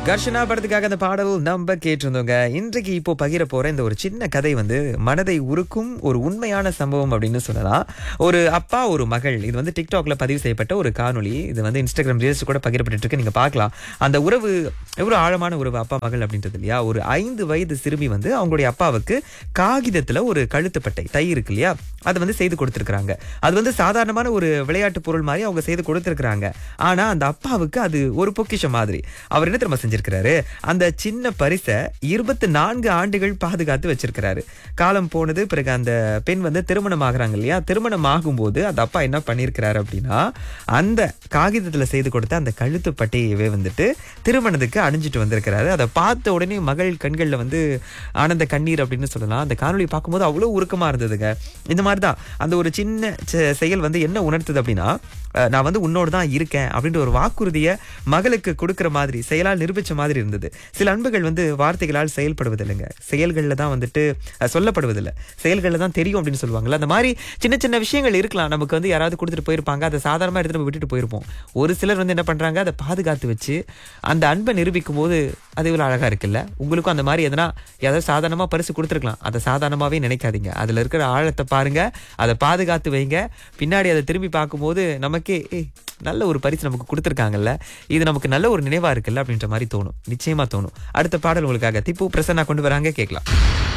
கர்ஷனா படத்துக்காக அந்த பாடல் நம்ம கேட்டிருந்தோங்க இன்றைக்கு இப்போ பகிர போற இந்த ஒரு சின்ன கதை வந்து மனதை உருக்கும் ஒரு உண்மையான சம்பவம் அப்படின்னு சொல்லலாம் ஒரு அப்பா ஒரு மகள் இது வந்து டிக்டாக்ல பதிவு செய்யப்பட்ட ஒரு காணொளி இது வந்து இன்ஸ்டாகிராம் ரீல்ஸ் கூட பகிரப்பட்டு இருக்கு நீங்க பார்க்கலாம் அந்த உறவு எவ்வளவு ஆழமான உறவு அப்பா மகள் அப்படின்றது இல்லையா ஒரு ஐந்து வயது சிறுமி வந்து அவங்களுடைய அப்பாவுக்கு காகிதத்துல ஒரு கழுத்துப்பட்டை டை இருக்கு இல்லையா அதை வந்து செய்து கொடுத்திருக்காங்க அது வந்து சாதாரணமான ஒரு விளையாட்டு பொருள் மாதிரி அவங்க செய்து கொடுத்திருக்காங்க ஆனா அந்த அப்பாவுக்கு அது ஒரு பொக்கிஷம் மாதிரி அவர் என்ன தெரியுமா செஞ்சிருக்கிறாரு அந்த சின்ன பரிசை இருபத்தி நான்கு ஆண்டுகள் பாதுகாத்து வச்சிருக்கிறாரு காலம் போனது பிறகு அந்த பெண் வந்து திருமணம் ஆகுறாங்க இல்லையா திருமணம் ஆகும்போது அந்த அப்பா என்ன பண்ணியிருக்கிறாரு அப்படின்னா அந்த காகிதத்துல செய்து கொடுத்த அந்த கழுத்து பட்டையவே வந்துட்டு திருமணத்துக்கு அணிஞ்சிட்டு வந்திருக்கிறாரு அதை பார்த்த உடனே மகள் கண்கள்ல வந்து ஆனந்த கண்ணீர் அப்படின்னு சொல்லலாம் அந்த காணொளி பார்க்கும்போது அவ்வளவு உருக்கமா இருந்ததுங்க இந்த மாதிரி தான் அந்த ஒரு சின்ன செ- செயல் வந்து என்ன உணர்த்துது அப்படின்னா அஹ், நான் வந்து உன்னோடு தான் இருக்கேன் அப்படின்ற ஒரு வாக்குறுதியை மகளுக்கு கொடுக்கிற மாதிரி செயலால் நிரூபிச்ச மாதிரி இருந்தது சில அன்புகள் வந்து வார்த்தைகளால் செயல்படுவதில்லைங்க செயல்களில் தான் வந்துட்டு அஹ், சொல்லப்படுவதில்லை செயல்களில் தான் தெரியும் அப்படின்னு சொல்லுவாங்கல்ல அந்த மாதிரி சின்ன சின்ன விஷயங்கள் இருக்கலாம் நமக்கு வந்து யாராவது கொடுத்துட்டு போயிருப்பாங்க அதை சாதாரணமாக எடுத்து நம்ம விட்டுட்டு போயிருப்போம் ஒரு சிலர் வந்து என்ன பண்றாங்க அதை பாதுகாத்து வச்சு அந்த அன்பை நிரூபிக்கும் போது அது இவ்வளோ அழகா இருக்குல்ல உங்களுக்கும் அந்த மாதிரி எதனா ஏதாவது சாதாரணமாக பரிசு கொடுத்துருக்கலாம் அதை சாதாரணமாகவே நினைக்காதீங்க அதில் இருக்கிற ஆழத்தை பாருங்க அதை பாதுகாத்து வைங்க பின்னாடி அதை திரும்பி பார்க்கும்போது நமக்கே ஏய் நல்ல ஒரு பரிசு நமக்கு கொடுத்துருக்காங்கல்ல இது நமக்கு நல்ல ஒரு நினைவா இருக்குல்ல அப்படின்ற மாதிரி தோணும் நிச்சயமா தோணும் அடுத்த பாடல் உங்களுக்காக திப்பு பிரசன்னா கொண்டு வராங்க கேட்கலாம்